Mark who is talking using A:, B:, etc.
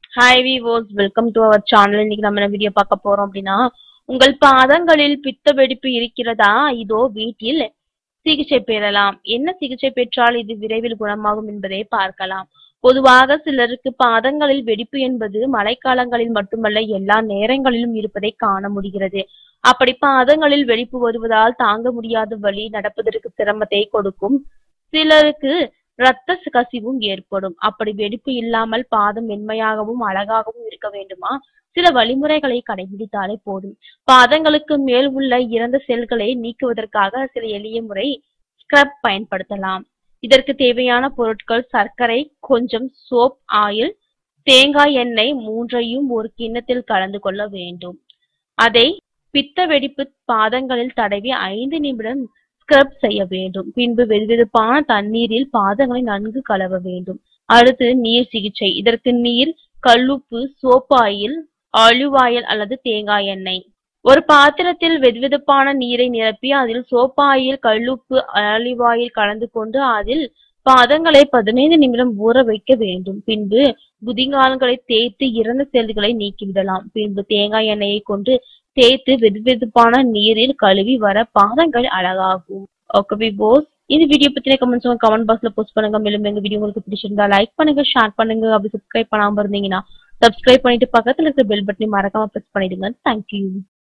A: hi viewers welcome to our channel இன்னைக்கு நம்ம என்ன வீடியோ பார்க்க போறோம் அப்படின்னா உங்கள் பாதங்களில் பித்த வெடிப்பு இருக்கிறதா இதோ வீட்டில் சிகிச்சை பெறலாம் என்ன சிகிச்சை பெற்றால் இது விரைவில் குணமாகும் என்பதை பார்க்கலாம் பொதுவாக சிலருக்கு பாதங்களில் வெடிப்பு என்பது மழைக்காலங்களில் மட்டுமல்ல எல்லா நேரங்களிலும் இருப்பதை காண முடிகிறது அப்படி பாதங்களில் வெடிப்பு வருவதால் தாங்க முடியாத வலி நடப்பதற்கு சிரமத்தை கொடுக்கும் சிலருக்கு இரத்த கசிவும் ஏற்படும் அப்படி வெடிப்பு இல்லாமல் பாதம் மென்மையாகவும் அழகாகவும் இருக்க வேண்டுமா சில வழிமுறைகளை கடைபிடித்தாலே போதும் பாதங்களுக்கு மேல் உள்ள இறந்த செல்களை நீக்குவதற்காக சில எளிய முறை ஸ்க்ரப் பயன்படுத்தலாம் இதற்கு தேவையான பொருட்கள் சர்க்கரை கொஞ்சம் சோப் ஆயில் தேங்காய் எண்ணெய் மூன்றையும் ஒரு கிண்ணத்தில் கலந்து கொள்ள வேண்டும் அதை பித்த வெடிப்பு பாதங்களில் தடவி ஐந்து நிமிடம் ஸ்க்ரப் செய்ய வேண்டும் பின்பு வெதுவெதுப்பான தண்ணீரில் பாதங்களை நன்கு கலவ வேண்டும் அடுத்து நீர் சிகிச்சை இதற்கு நீர் கல்லுப்பு சோப்பு ஆயில் ஆலிவ் ஆயில் அல்லது தேங்காய் எண்ணெய் ஒரு பாத்திரத்தில் வெதுவெதுப்பான நீரை நிரப்பி அதில் சோப்பாயில் கல்லுப்பு ஆலிவ் ஆயில் கலந்து கொண்டு அதில் பாதங்களை பதினைந்து நிமிடம் ஊற வைக்க வேண்டும் பின்பு குதிங்கால்களை தேய்த்து இறந்த செல்களை நீக்கிவிடலாம் பின்பு தேங்காய் எண்ணெயை கொண்டு தேய்த்து வெதுவெதுப்பான நீரில் கழுவி வர பாதங்கள் அழகாகும் ஓகே போஸ் இந்த வீடியோ பத்தின கமெண்ட்ஸ் உங்க கமெண்ட் பாக்ஸ்ல போஸ்ட் பண்ணுங்க மேலும் எங்க வீடியோ உங்களுக்கு பிடிச்சிருந்தா லைக் பண்ணுங்க ஷேர் பண்ணுங்க அப்படி சப்ஸ்கிரைப் பண்ணாம இருந்தீங்கன்னா சப்ஸ்கிரைப் பண்ணிட்டு பக்கத்துல இருக்கிற பெல் பட்டனை மறக்காம பிரஸ் பண்ணிடுங்க தேங்க்யூ